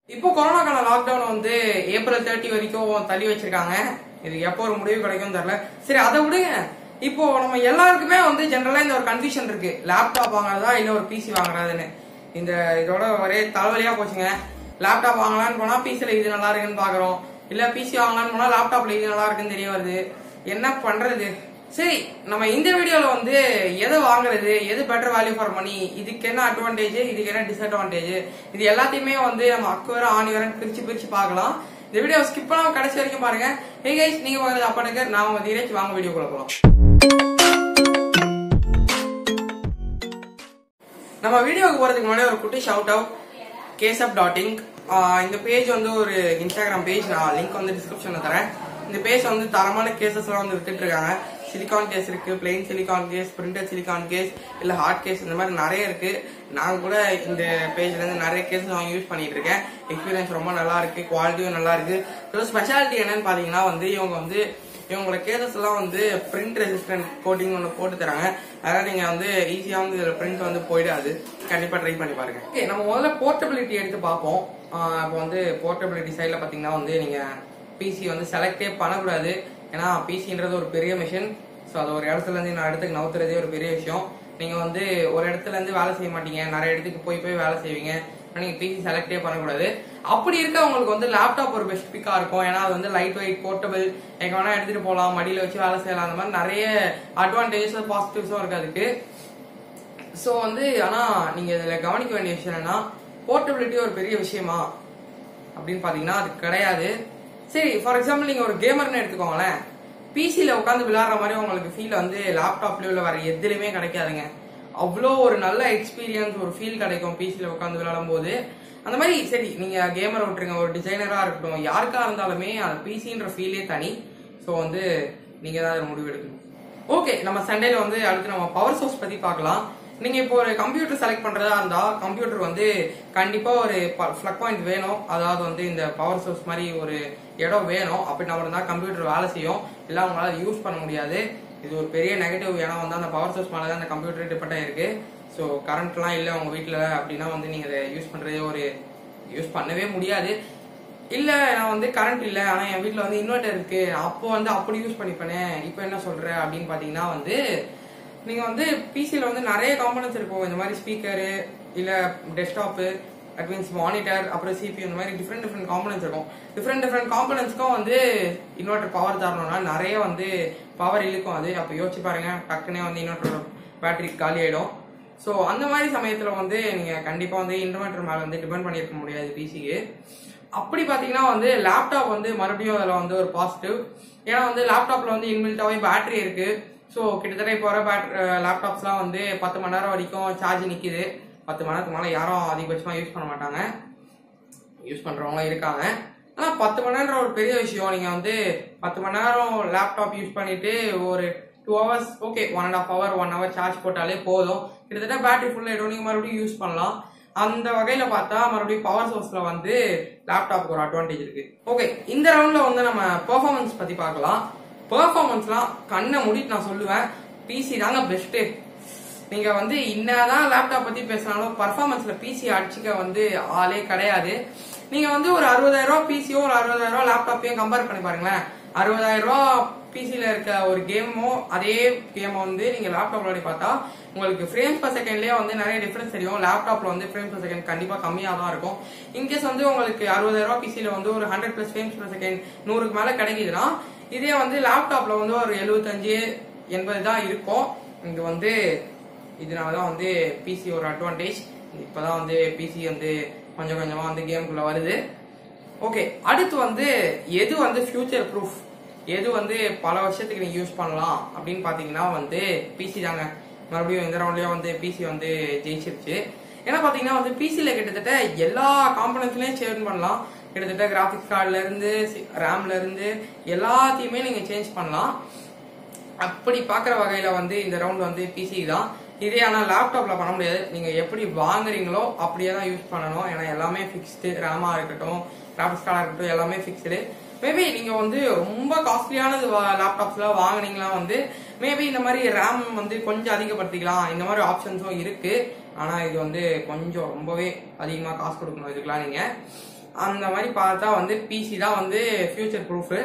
இப்போ கொரோனாக்கான லாக்டவுன் வந்து ஏப்ரல் தேர்ட்டி வரைக்கும் தள்ளி வச்சிருக்காங்க இது எப்போ ஒரு முடிவு கிடைக்கும் தெரியல சரி அதை விடுங்க இப்போ நம்ம எல்லாருக்குமே வந்து ஜென்ரலா இந்த ஒரு கன்ஃபியூஷன் இருக்கு லேப்டாப் வாங்குறதா இல்ல ஒரு பிசி வாங்குறதுன்னு இந்த இதோட ஒரே தலைவலியா போச்சுங்க லேப்டாப் வாங்கலாம்னு போனா பிசில இது நல்லா இருக்குன்னு பாக்குறோம் இல்ல பிசி வாங்கலாம்னு போனா லேப்டாப்ல இது நல்லா இருக்குன்னு தெரிய வருது என்ன பண்றது சரி நம்ம இந்த வீடியோல வந்து எதை வாங்குறது எது பெட்டர் வேல்யூ ஃபார் மணி இதுக்கு என்ன அட்வான்டேஜ் இதுக்கு என்ன டிஸ்அட்வான்டேஜ் இது எல்லாத்தையுமே வந்து நம்ம அக்குவர ஆணிவரன் பிரிச்சு பிரிச்சு பார்க்கலாம் இந்த வீடியோ ஸ்கிப் பண்ணாம கடைசி வரைக்கும் பாருங்க ஹே கைஸ் நீங்க பாக்குறது அப்பனுக்கு நான் உங்க தீரஜ் வாங்க வீடியோக்குள்ள போலாம் நம்ம வீடியோக்கு போறதுக்கு முன்னாடி ஒரு குட்டி shout out caseup dot ink இந்த பேஜ் வந்து ஒரு இன்ஸ்டாகிராம் பேஜ் நான் லிங்க் வந்து டிஸ்கிரிப்ஷன்ல தரேன் இந்த பேஜ் வந்து தரமான கேசஸ் எல்லாம் வந்து வித்துட்டு இருக்காங்க சிலிகான் கேஸ் இருக்கு plain silicone case printed silicone case இல்ல ஹார்ட் கேஸ் இந்த மாதிரி நிறைய இருக்கு நான் கூட இந்த பேஜ்ல இருந்து நிறைய கேசஸ் வாங்கி யூஸ் பண்ணிட்டு இருக்கேன் எக்ஸ்பீரியன்ஸ் ரொம்ப நல்லா இருக்கு குவாலிட்டியும் நல்லா இருக்கு இதோட ஸ்பெஷாலிட்டி என்னன்னு பாத்தீங்கன்னா வந்து இவங்க வந்து இவங்களோட கேசஸ் எல்லாம் வந்து பிரிண்ட் ரெசிஸ்டன்ட் கோட்டிங் ஒன்று போட்டு தராங்க அதனால நீங்க வந்து ஈஸியா வந்து இதுல பிரிண்ட் வந்து போயிடாது கண்டிப்பா ட்ரை பண்ணி பாருங்க Okay, நம்ம முதல்ல போர்ட்டபிலிட்டி எடுத்து பார்ப்போம் ஆஹ் இப்போ வந்து போர்ட்டபிலிட்டி சைட்ல பாத்தீங்கன்னா வந்து நீங்க பிசி வந்து செலக்டே பண்ணக்கூடாது ஏன்னா பிசின்றது ஒரு பெரிய மிஷின் ஸோ அது ஒரு இடத்துல இருந்து இன்னொரு இடத்துக்கு நவுத்துறதே ஒரு பெரிய விஷயம் நீங்க வந்து ஒரு இடத்துல இருந்து வேலை செய்ய மாட்டீங்க நிறைய இடத்துக்கு போய் போய் வேலை செய்வீங்க ஆனா நீங்க பிசி செலக்டே பண்ணக்கூடாது அப்படி இருக்க உங்களுக்கு வந்து லேப்டாப் ஒரு பெஸ்ட் பிக்கா இருக்கும் ஏன்னா அது வந்து லைட் வெயிட் போர்ட்டபிள் எங்க வேணா எடுத்துட்டு போகலாம் மடியில வச்சு வேலை செய்யலாம் அந்த மாதிரி நிறைய அட்வான்டேஜஸ் பாசிட்டிவ்ஸும் இருக்கு அதுக்கு ஸோ வந்து ஆனா நீங்க இதுல கவனிக்க வேண்டிய விஷயம் என்னன்னா போர்ட்டபிலிட்டி ஒரு பெரிய விஷயமா அப்படின்னு பாத்தீங்கன்னா அது கிடையாது சரி ஃபார் எக்ஸாம்பிள் நீங்க ஒரு கேமர்னு எடுத்துக்கோங்களேன் பிசில உட்காந்து விளையாடுற மாதிரி உங்களுக்கு ஃபீல் வந்து லேப்டாப்லயோ இல்ல வேற எதுலயுமே கிடைக்காதுங்க அவ்வளோ ஒரு நல்ல எக்ஸ்பீரியன்ஸ் ஒரு ஃபீல் கிடைக்கும் பிசில உட்காந்து விளையாடும் போது அந்த மாதிரி சரி நீங்க கேமரை விட்டுருங்க ஒரு டிசைனரா இருக்கட்டும் யாருக்கா இருந்தாலுமே அந்த பிசின்ற ஃபீலே தனி ஸோ வந்து நீங்க தான் அதை முடிவு எடுக்கணும் ஓகே நம்ம சண்டேல வந்து அடுத்து நம்ம பவர் சோர்ஸ் பத்தி பார்க்கலாம் நீங்க இப்போ ஒரு கம்ப்யூட்டர் செலக்ட் பண்றதா இருந்தா கம்ப்யூட்டர் வந்து கண்டிப்பா ஒரு பிளக் பாயிண்ட் வேணும் அதாவது வந்து இந்த பவர் சோர்ஸ் மாதிரி ஒரு இடம் வேணும் அப்படின்னா மட்டும் தான் கம்ப்யூட்டர் வேலை செய்யும் இல்ல உங்களால யூஸ் பண்ண முடியாது இது ஒரு பெரிய நெகட்டிவ் ஏன்னா வந்து அந்த பவர் சோர்ஸ் மேலே தான் அந்த கம்ப்யூட்டர் டிபெண்ட் ஆயிருக்கு ஸோ கரண்ட்லாம் இல்லை உங்க வீட்டில் அப்படின்னா வந்து நீங்க அதை யூஸ் பண்றதே ஒரு யூஸ் பண்ணவே முடியாது இல்ல நான் வந்து கரண்ட் இல்ல ஆனா என் வீட்ல வந்து இன்வெர்டர் இருக்கு அப்போ வந்து அப்படி யூஸ் பண்ணிப்பேனே இப்போ என்ன சொல்ற அப்படின்னு பாத்தீங்கன்னா வந்து நீங்க வந்து பிசில வந்து நிறைய காம்பனன்ஸ் இருக்கும் இந்த மாதிரி ஸ்பீக்கரு இல்ல டெஸ்க்டாப்பு தட் மீன்ஸ் மானிட்டர் அப்புறம் சிபி இந்த மாதிரி டிஃப்ரெண்ட் டிஃப்ரெண்ட் காம்பனன்ஸ் இருக்கும் டிஃப்ரெண்ட் டிஃப்ரெண்ட் காம்பனன்ஸ்க்கும் வந்து இன்வெர்டர் பவர் தரணும்னா நிறைய வந்து பவர் இழுக்கும் அது அப்போ யோசிச்சு பாருங்க டக்குனே வந்து இன்வெர்டர் பேட்டரி காலி ஆயிடும் ஸோ அந்த மாதிரி சமயத்துல வந்து நீங்க கண்டிப்பா வந்து இன்வெர்டர் மேல வந்து டிபெண்ட் பண்ணியிருக்க முடியாது பிசிக்கு அப்படி பாத்தீங்கன்னா வந்து லேப்டாப் வந்து மறுபடியும் அதில் வந்து ஒரு பாசிட்டிவ் ஏன்னா வந்து லேப்டாப்ல வந்து இன்பில்ட்டாவே பேட்டரி இருக்கு ஸோ கிட்டத்தட்ட இப்போ வர பேட்டரி லேப்டாப்ஸ்லாம் வந்து பத்து மணி நேரம் வரைக்கும் சார்ஜ் நிக்குது பத்து மணி நேரத்துக்கு மேலே யாரும் அதிகபட்சமாக யூஸ் பண்ண மாட்டாங்க யூஸ் பண்றவங்க இருக்காங்க ஆனா பத்து மணி நேரம் ஒரு பெரிய விஷயம் நீங்க வந்து பத்து மணி நேரம் லேப்டாப் யூஸ் பண்ணிட்டு ஒரு two hours okay one and half hour one hour charge போட்டாலே போதும் கிட்டத்தட்ட பேட்டரி ஃபுல் ஆயிடும் நீங்க மறுபடியும் யூஸ் பண்ணலாம் அந்த வகையில பார்த்தா மறுபடியும் பவர் சோர்ஸ்ல வந்து லேப்டாப்க்கு ஒரு அட்வான்டேஜ் இருக்கு ஓகே இந்த ரவுண்ட்ல வந்து நம்ம பெர்ஃபார்மன்ஸ் பத்தி பார்க்கலாம் பெர்ஃபார்மன்ஸ்லாம் கண்ணை மூடிட்டு நான் சொல்லுவேன் பிசி தாங்க பெஸ்ட் நீங்க வந்து என்னதான் லேப்டாப் பத்தி பேசினாலும் பர்ஃபார்மன்ஸ்ல பிசி அடிச்சுக்க வந்து ஆளே கிடையாது நீங்க வந்து ஒரு அறுபதாயிரம் ரூபாய் பிசியோ ஒரு அறுபதாயிரம் ரூபாய் லேப்டாப்பையும் கம்பேர் பண்ணி பாருங்களேன் அறுபதாயிரம் ரூபாய் பிசில இருக்க ஒரு கேமோ அதே கேம் வந்து நீங்க லேப்டாப்ல விளையாடி பார்த்தா உங்களுக்கு ஃப்ரேம்ஸ் பர் செகண்ட்லயே வந்து நிறைய டிஃபரன்ஸ் தெரியும் லேப்டாப்ல வந்து ஃப்ரேம்ஸ் பர் செகண்ட் கண்டிப்பா கம்மியா தான் இருக்கும் இன்கேஸ் வந்து உங்களுக்கு அறுபதாயிரம் ரூபாய் பிசில வந்து ஒரு hundred plus frames per second நூறுக்கு மேல கிடைக்குதுன்னா இதே வந்து லேப்டாப்ல வந்து ஒரு எழுபத்தஞ்சு எண்பது தான் இருக்கும் இங்க வந்து இதனாலதான் வந்து பிசி ஒரு அட்வான்டேஜ் இப்பதான் வந்து பிசி வந்து கொஞ்சம் கொஞ்சமா வந்து கேமுக்குள்ள வருது ஓகே அடுத்து வந்து எது வந்து ஃபியூச்சர் ப்ரூஃப் எது வந்து பல வருஷத்துக்கு நீங்க யூஸ் பண்ணலாம் அப்படின்னு பாத்தீங்கன்னா வந்து பிசி தாங்க மறுபடியும் இந்த ரவுண்ட்லயும் வந்து பிசி வந்து ஜெயிச்சிருச்சு ஏன்னா பாத்தீங்கன்னா வந்து பிசில கிட்டத்தட்ட எல்லா காம்பனன்ஸ்லயும் சேஞ்ச் பண்ணலாம் கிட்டத்தட்ட கிராபிக்ஸ் கார்டுல இருந்து ரேம்ல இருந்து எல்லாத்தையுமே நீங்க சேஞ்ச் பண்ணலாம் அப்படி பாக்குற வகையில வந்து இந்த ரவுண்ட் வந்து பிசி தான் இதே ஆனா லேப்டாப்ல பண்ண முடியாது நீங்க எப்படி வாங்குறீங்களோ அப்படியே தான் யூஸ் பண்ணணும் ஏன்னா எல்லாமே ஃபிக்ஸ்டு ரேமா இருக்கட்டும் கிராபிக்ஸ் கார்டா இருக்கட்டும் எல்லாமே ஃபிக்ஸ்டு மேபி நீங்க வந்து ரொம்ப காஸ்ட்லியானது லேப்டாப்ஸ்ல வாங்குனீங்களா வந்து மேபி இந்த மாதிரி ரேம் வந்து கொஞ்சம் அதிகப்படுத்திக்கலாம் இந்த மாதிரி ஆப்ஷன்ஸும் இருக்கு ஆனா இது வந்து கொஞ்சம் ரொம்பவே அதிகமா காசு கொடுக்கணும் இதுக்கெல்லாம் நீங்க அந்த மாதிரி பார்த்தா வந்து பிசி தான் வந்து ஃபியூச்சர் ப்ரூஃபு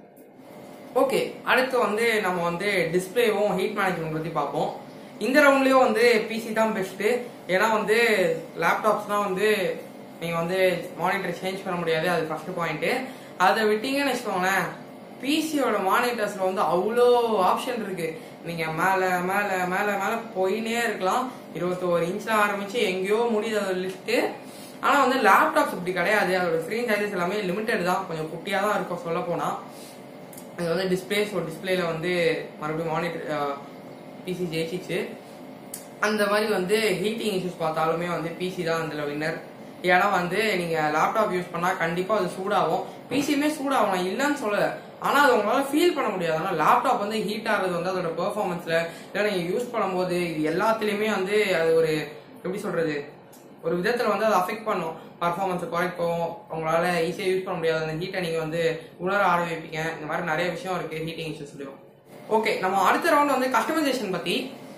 ஓகே அடுத்து வந்து நம்ம வந்து டிஸ்பிளேவும் ஹீட் மேனேஜ்மெண்ட் பத்தி பார்ப்போம் இந்த ரவுண்ட்லயும் வந்து பிசி தான் பெஸ்ட் ஏன்னா வந்து லேப்டாப்ஸ் தான் வந்து நீங்க வந்து மானிட்டர் சேஞ்ச் பண்ண முடியாது அது ஃபர்ஸ்ட் பாயிண்ட் அதை விட்டீங்கன்னு வச்சுக்கோங்களேன் பிசியோட மானிட்டர்ஸ்ல வந்து அவ்வளோ ஆப்ஷன் இருக்கு நீங்க மேல மேல மேல மேல போயினே இருக்கலாம் இருபத்தோரு இன்ச்ல ஆரம்பிச்சு எங்கேயோ முடியுது அதோட லிஸ்ட் ஆனா வந்து லேப்டாப்ஸ் இப்படி கிடையாது அதோட ஸ்க்ரீன் சைஸஸ் எல்லாமே லிமிட்டட் தான் கொஞ்சம் குட்டியா தான் இருக்கும் சொல்ல போனா இது வந்து டிஸ்பிளே ஸோ டிஸ்பிளேல வந்து மறுபடியும் மானிட்டர் பிசி ஜெயிச்சிச்சு அந்த மாதிரி வந்து ஹீட்டிங் இஷ்யூஸ் பார்த்தாலுமே வந்து பிசி தான் அதில் வின்னர் ஏன்னா வந்து நீங்க லேப்டாப் யூஸ் பண்ணா கண்டிப்பா அது சூடாகும் பிசியுமே சூடாகும் நான் இல்லைன்னு சொல்லல ஆனா அது உங்களால ஃபீல் பண்ண முடியாது ஆனா லேப்டாப் வந்து ஹீட் ஆகுறது வந்து அதோட பெர்ஃபார்மன்ஸ்ல இல்லை நீங்க யூஸ் பண்ணும்போது இது எல்லாத்துலயுமே வந்து அது ஒரு எப்படி சொல்றது ஒரு விதத்துல வந்து அதை அஃபெக்ட் பண்ணும் பர்ஃபார்மன்ஸ் குறைக்கும் உங்களால ஈஸியா யூஸ் பண்ண முடியாது அந்த ஹீட்டை நீங்க வந்து உணர ஆரம்பிப்பீங்க இந்த மாதிரி நிறைய விஷயம் இருக்கு ஹீட்டிங் இஷ்யூஸ்லயும் ஓகே நம்ம அடுத்த ரவுண்ட் வந்து கஸ்டமைசேஷன் பத்தி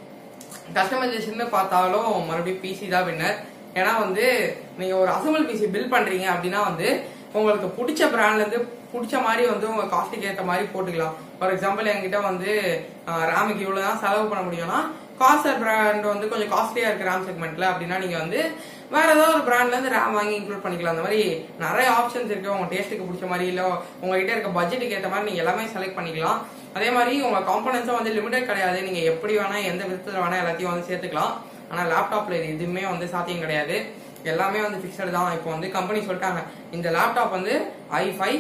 கஸ்டமைசேஷன் பார்த்தாலும் மறுபடியும் பிசி தான் வின்னர் ஏன்னா வந்து நீங்க ஒரு அசம்பிள் பிசி பில் பண்றீங்க அப்படின்னா வந்து உங்களுக்கு பிடிச்ச பிராண்ட்ல இருந்து பிடிச்ச மாதிரி வந்து உங்க காஸ்ட்டுக்கு ஏற்ற மாதிரி போட்டுக்கலாம் ஃபார் எக்ஸாம்பிள் என்கிட்ட வந்து ரேமுக்கு இவ்வளவு தான் செலவு பண்ண முடியும்னா காஸ்டர் பிராண்ட் வந்து கொஞ்சம் காஸ்ட்லியா இருக்கு ரேம் செக்மெண்ட்ல அப்படின்னா நீங்க வந்து வேற ஏதாவது ஒரு பிராண்ட்ல இருந்து ரேம் வாங்கி இன்க்ளூட் பண்ணிக்கலாம் அந்த மாதிரி நிறைய ஆப்ஷன்ஸ் இருக்கு உங்க டேஸ்ட்டுக்கு பிடிச்ச மாதிரி இல்ல உங்ககிட்ட இருக்க பட்ஜெட்டுக்கு ஏற்ற மாதிரி நீங்க எல்லாமே செலக்ட் பண்ணிக்கலாம் அதே மாதிரி உங்க காம்பனன்ஸும் வந்து லிமிடெட் கிடையாது நீங்க எப்படி வேணா எந்த விதத்துல வேணா எல்லாத்தையும் வந்து சேர்த்துக்கலாம் ஆனா லேப்டாப்ல இது எதுவுமே வந்து சாத்தியம் கிடையாது எல்லாமே வந்து பிக்சடு தான் இப்போ வந்து கம்பெனி சொல்லிட்டாங்க இந்த லேப்டாப் வந்து ஐ ஃபைவ்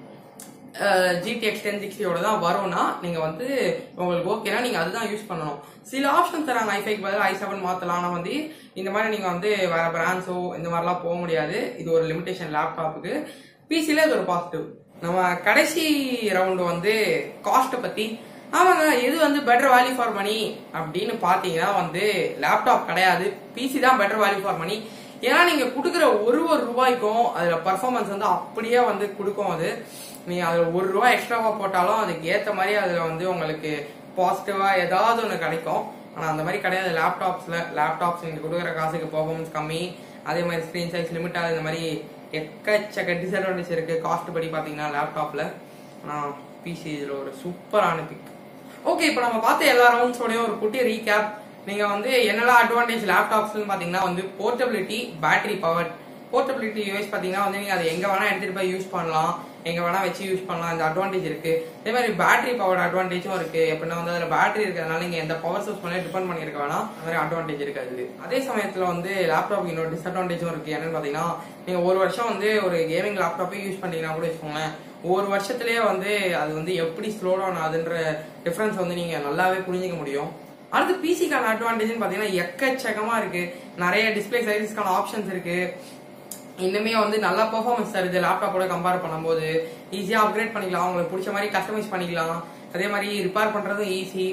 ஜிடிஎக்ஸ் டென் சிக்ஸ்டியோட தான் வரும்னா நீங்க வந்து உங்களுக்கு ஓகேனா நீங்க அதுதான் யூஸ் பண்ணணும் சில ஆப்ஷன் தராங்க ஐ ஃபைவ் பதில் ஐ செவன் மாத்தலாம் ஆனா வந்து இந்த மாதிரி நீங்க வந்து வேற பிராண்ட்ஸோ இந்த மாதிரிலாம் போக முடியாது இது ஒரு லிமிடேஷன் லேப்டாப்புக்கு பிசில இது ஒரு பாசிட்டிவ் நம்ம கடைசி ரவுண்டு வந்து காஸ்ட்டை பத்தி ஆமாங்க எது வந்து பெட்டர் வேல்யூ ஃபார் மணி அப்படின்னு பாத்தீங்கன்னா வந்து லேப்டாப் கிடையாது பிசி தான் பெட்டர் வேல்யூ ஃபார் மணி ஏன்னா நீங்க கொடுக்குற ஒரு ஒரு ரூபாய்க்கும் அதுல பர்ஃபார்மன்ஸ் வந்து அப்படியே வந்து கொடுக்கும் அது நீங்க அதுல ஒரு ரூபாய் எக்ஸ்ட்ராவா போட்டாலும் அதுக்கு ஏத்த மாதிரி அதுல வந்து உங்களுக்கு பாசிட்டிவா ஏதாவது ஒன்று கிடைக்கும் ஆனா அந்த மாதிரி கிடையாது லேப்டாப்ஸ்ல லேப்டாப்ஸ் நீங்க கொடுக்குற காசுக்கு பர்ஃபார்மன்ஸ் கம்மி அதே மாதிரி ஸ்கிரீன் சைஸ் லிமிட் ஆகுது இந்த மாதிரி எக்கச்சக்க டிஸ்அட்வான்டேஜ் இருக்கு காஸ்ட் படி பாத்தீங்கன்னா லேப்டாப்ல ஆனா பிசி இதுல ஒரு சூப்பரான பிக் ஓகே இப்போ நம்ம பார்த்த எல்லா ரவுண்ட்ஸோடய ஒரு குட்டி ரீகேப் நீங்க வந்து என்னெல்லாம் அட்வான்டேஜ் லேப்டாப்ஸ்னு பாத்தீங்கன்னா வந்து portability battery power portability use பாத்தீங்கன்னா வந்து நீங்க அதை எங்க வேணா எடுத்துட்டு போய் யூஸ் பண்ணலாம் எங்க வேணா வச்சு யூஸ் பண்ணலாம் இந்த அட்வான்டேஜ் இருக்கு அதே மாதிரி பேட்டரி பவர் அட்வான்டேஜும் இருக்கு எப்படின்னா வந்து அதுல பேட்டரி இருக்கிறதுனால நீங்க எந்த பவர் சோர்ஸ் பண்ணி டிபெண்ட் பண்ணிருக்க வேணாம் அந்த மாதிரி அட்வான்டேஜ் இருக்காது அதே சமயத்துல வந்து லேப்டாப் இன்னொரு டிஸ்அட்வான்டேஜும் இருக்கு என்னன்னு பாத்தீங்கன்னா நீங்க ஒரு வருஷம் வந்து ஒரு கேமிங் லேப்டாப்பே யூஸ் பண்ணீங்கன்னா கூட வச்சுக்கோங்களேன் ஒரு வருஷத்துலயே வந்து அது வந்து எப்படி ஸ்லோ டவுன் ஆகுதுன்ற டிஃபரன்ஸ் வந்து நீங்க நல்லாவே புரிஞ்சுக்க முடியும் அடுத்து பிசிக்கான அட்வான்டேஜ்னு பாத்தீங்கன்னா எக்கச்சக்கமா இருக்கு நிறைய டிஸ்பிளே சைஸஸ்க்கான ஆப்ஷன்ஸ் இருக்கு இன்னுமே வந்து நல்ல பெர்ஃபார்மன்ஸ் தருது லேப்டாப்போட கம்பேர் பண்ணும்போது ஈஸியா அப்கிரேட் பண்ணிக்கலாம் உங்களுக்கு பிடிச்ச மாதிரி கஸ்டமைஸ் பண்ணிக்கலாம் அதே மாதிரி ரிப்பேர் பண்றதும் ஈஸி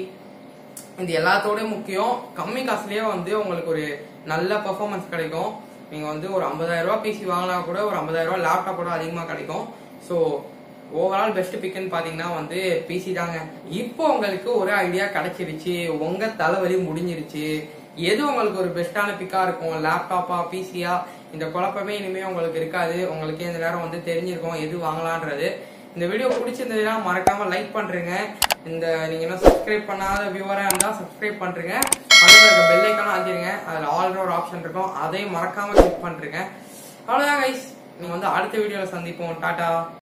இது எல்லாத்தோட முக்கியம் கம்மி காசுலயே வந்து உங்களுக்கு ஒரு நல்ல பெர்ஃபார்மன்ஸ் கிடைக்கும் நீங்க வந்து ஒரு 50000 ரூபாய் பிசி வாங்கினா கூட ஒரு 50000 ரூபாய் லேப்டாப்போட அதிகமா கிடைக்கும் ஸோ ஓவரால் பெஸ்ட் பிக்னு பாத்தீங்கன்னா வந்து பிசி தாங்க இப்போ உங்களுக்கு ஒரு ஐடியா கிடைச்சிருச்சு உங்க தலைவலி முடிஞ்சிருச்சு எது உங்களுக்கு ஒரு பெஸ்டான பிக்கா இருக்கும் லேப்டாப்பா பிசியா இந்த குழப்பமே இனிமே உங்களுக்கு இருக்காது உங்களுக்கு இந்த நேரம் வந்து தெரிஞ்சிருக்கும் எது வாங்கலான்றது இந்த வீடியோ பிடிச்சிருந்ததுன்னா மறக்காம லைக் பண்றீங்க இந்த நீங்க இன்னும் சப்ஸ்கிரைப் பண்ணாத வியூவரா இருந்தா சப்ஸ்கிரைப் பண்றீங்க பக்கத்துல இருக்க பெல் ஐக்கான ஆக்கிருங்க அதுல ஆல்ரெடி ஒரு ஆப்ஷன் இருக்கும் அதையும் மறக்காம கிளிக் பண்றீங்க அவ்வளவுதான் கைஸ் நீங்க வந்து அடுத்த வீடியோல சந்திப்போம் டாடா